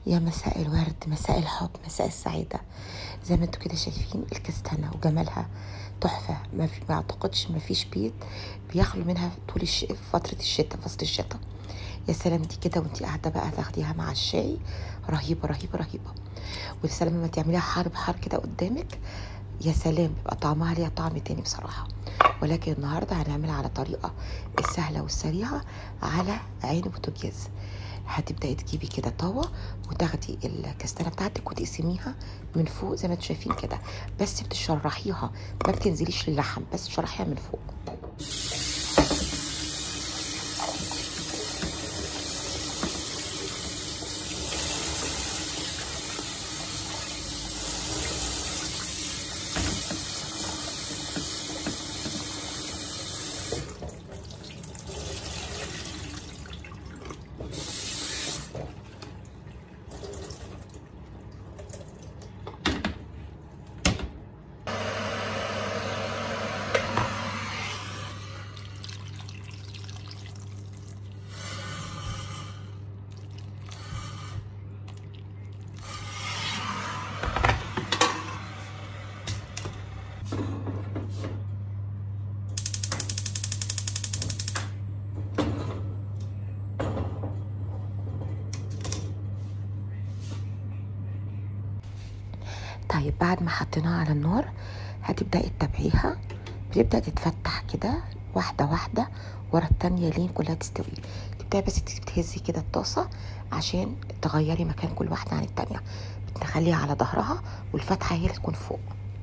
يا مساء الورد مساء الحب مساء السعادة زي ما انتوا كده شايفين الكستانة وجمالها تحفة ما, في ما اعتقدش ما فيش بيت بيخلو منها طول الش... فترة الشتاء فصل الشتاء يا سلام دي كده وانتي قاعدة بقى تاخديها مع الشاي رهيبة رهيبة رهيبة ويا سلام لما تعمليها حار بحار كده قدامك يا سلام بيبقى طعمها ليها طعم تاني بصراحة ولكن النهاردة هنعملها على طريقة السهلة والسريعة على عين بوتاجاز هتبداي تجيبي كده طاوه وتاخدي الكاستانه بتاعتك وتقسميها من فوق زي ما انتم شايفين كده بس بتشرحيها ما بتنزليش للحم بس تشرحيها من فوق طيب بعد ما حطيناها على النار هتبداي تتابعيها بتبدا تتفتح كده واحده واحده ورا التانية لين كلها تستوي تبداي بس بتهزي كده الطاسه عشان تغيري مكان كل واحده عن التانية بتخليها على ظهرها والفتحه هي اللي تكون فوق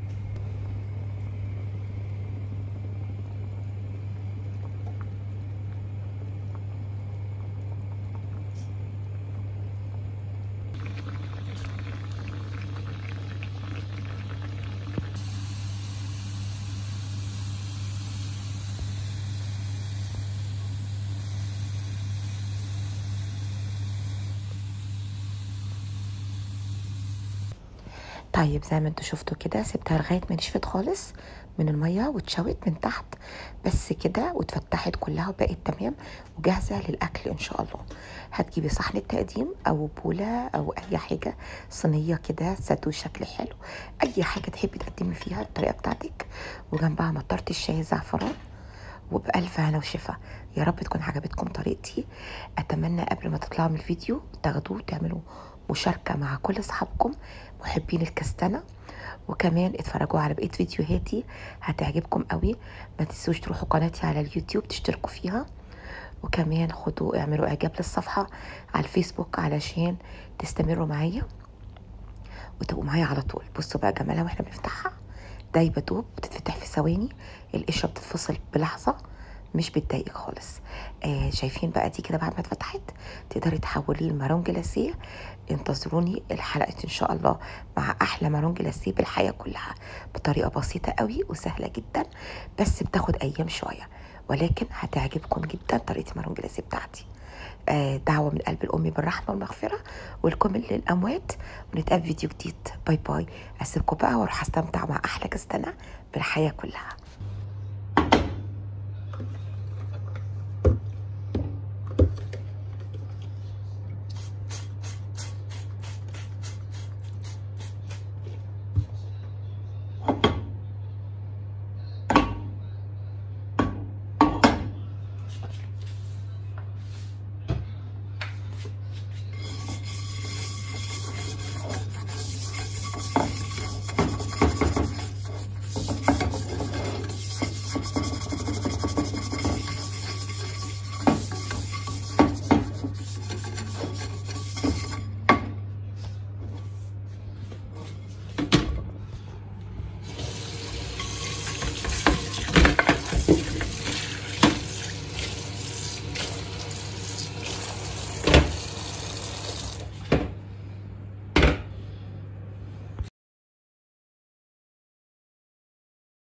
طيب زي ما انتوا شفتوا كده سبتها لغايه ما نشفت خالص من الميه واتشوت من تحت بس كده واتفتحت كلها وبقت تمام وجاهزه للاكل ان شاء الله هتجيبي صحن التقديم او بوله او اي حاجه صينيه كده سدو شكل حلو اي حاجه تحبي تقدمي فيها الطريقه بتاعتك وجنبها مطرة الشاي الزعفران وبألف هنا وشفا يا رب تكون عجبتكم طريقتي أتمنى قبل ما تطلعوا من الفيديو تاخدوه تعملوا مشاركة مع كل أصحابكم محبين الكستنة وكمان اتفرجوا على بقية فيديوهاتي هتعجبكم قوي ما تنسوش تروحوا قناتي على اليوتيوب تشتركوا فيها وكمان خدوا اعملوا اعجاب للصفحة على الفيسبوك علشان تستمروا معايا وتبقوا معايا على طول بصوا بقى جمالها واحنا بنفتحها دايبه دوب بتتفتح في ثواني القشره بتتفصل بلحظه مش بتضايقك خالص آه شايفين بقى دي كده بعد ما اتفتحت تقدري تحوليه لمارون جلاسيه انتظروني الحلقه ان شاء الله مع احلى مارون جلاسيه بالحياه كلها بطريقه بسيطه قوي وسهله جدا بس بتاخد ايام شويه ولكن هتعجبكم جدا طريقه المارون جلاسيه بتاعتي آه دعوة من قلب الأم بالرحمة والمغفرة والكم للأموات ونتقابل فيديو جديد باي باي أسيبكم بقى وأروح أستمتع مع أحلى كستنة بالحياة كلها